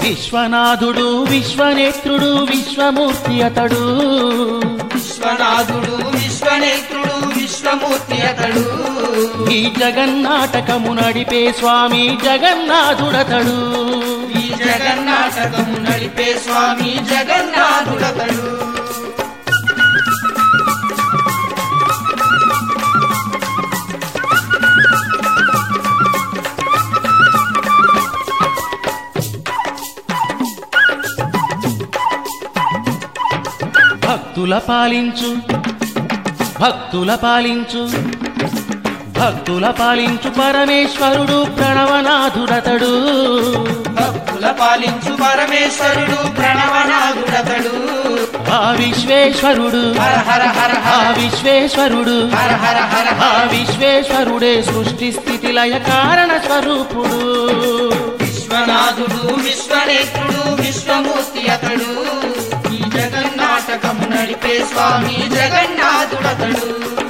విశ్వనాథుడు విశ్వనేత్రుడు విశ్వమూర్తి అతడు విశ్వనాథుడు విశ్వనేత్రుడు విశ్వమూర్తి అతడు ఈ జగన్నాటకము నడిపే స్వామి జగన్నాథుడతడు ఈ జగన్నాటకము నడిపే స్వామి జగన్నాథుడతడు భక్తుల పాలించు భక్తుల పాలించు భక్తుల పాలించు పరమేశ్వరుడు ప్రణవనాథుడతడు భక్తుల పాలించు పరమేశ్వరుడు ప్రణవనాథుడతడు ఆ విశ్వేశ్వరుడు హర హర హర ఆ హర విశ్వేశ్వరుడు హర హర హర ఆ హర విశ్వేశ్వరుడే సృష్టి స్థితి లయ కారణ స్వరూపుడు విశ్వనాథుడు విశ్వనేత్రుడు విశ్వమూర్తి అతడు ఈ జగన్నాటకము నడిపే స్వామి జగన్నాథుడతడు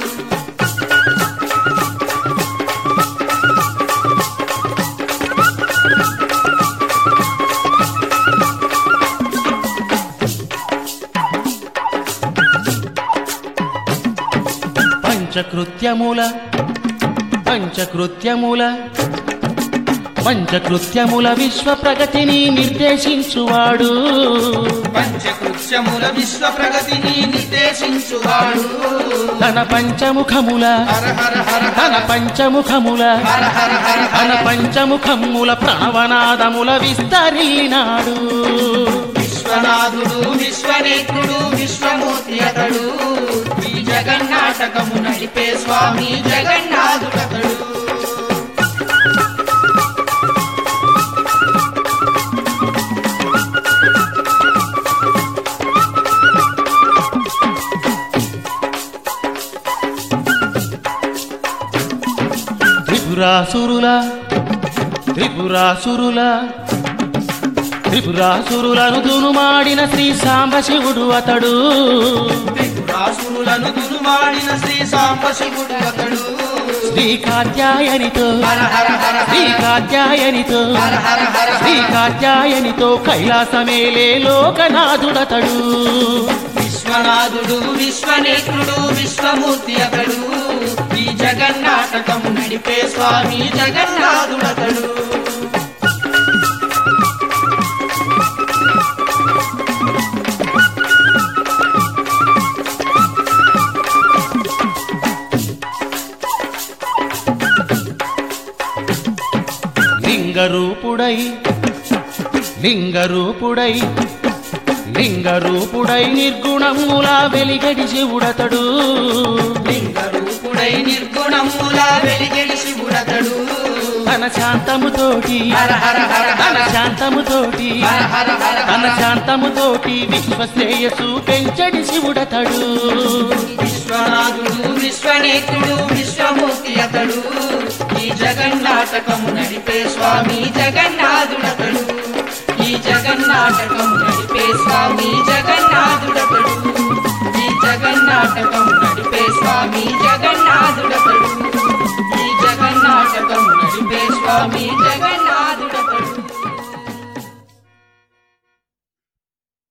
పంచకృత్యముల పంచకృత్యముల పంచకృత్యముల విశ్వ ప్రగతిని నిర్దేశించువాడు పంచకృత్యముల విశ్వ ప్రగతిని నిర్దేశించువాడు తన పంచముఖముల హర హర హర తన పంచముఖముల హర హర హర తన పంచముఖముల ప్రణవనాదముల విస్తరిల్లినాడు విశ్వనాథుడు విశ్వనేత్రుడు విశ్వమూర్తి అతడు ఈ జగన్నాటకము నడిపే స్వామి జగన్నాథుడతడు త్రిపురాసురుల త్రిపురాసురుల త్రిపురాసురులను దునుమాడిన శ్రీ సాంబశివుడు అతడు రాసులను దునుమాడిన శ్రీ సాంబశివుడు అతడు శ్రీ కాత్యాయనితో హర హర హర శ్రీ కాత్యాయనితో హర హర హర శ్రీ కాత్యాయనితో కైలాసమేలే లోకనాథుడతడు విశ్వనాథుడు విశ్వనేత్రుడు విశ్వమూర్తి అతడు ఈ జగన్నాటకము నడిపే స్వామి జగన్నాథుడతడు లింగరూపుడై లింగరూపుడై లింగరూపుడై నిర్గుణముల వెలిగడి శివుడతడు లింగ రూపుడై నిర్గుణములా వెలిగెడి శివుడతడు తన శాంతముతోటి హర హర హర తన హర శాంతముతోటి హర హర హర తన హర శాంతముతోటి విశ్వ శ్రేయస్సు పెంచడి శివుడతడు విశ్వనాథుడు విశ్వనేత్రుడు విశ్వమూర్తి అతడు ఈ జగన్నాటకము నడిపే స్వామి జగన్నాథుడతడు ఈ జగన్నాటకము నడిపే స్వామి జగన్నాథుడతడు ఈ జగన్నాటకము నడిపే స్వామి జగన్నాథుడతడు ఈ జగన్నాటకము నడిపే స్వామి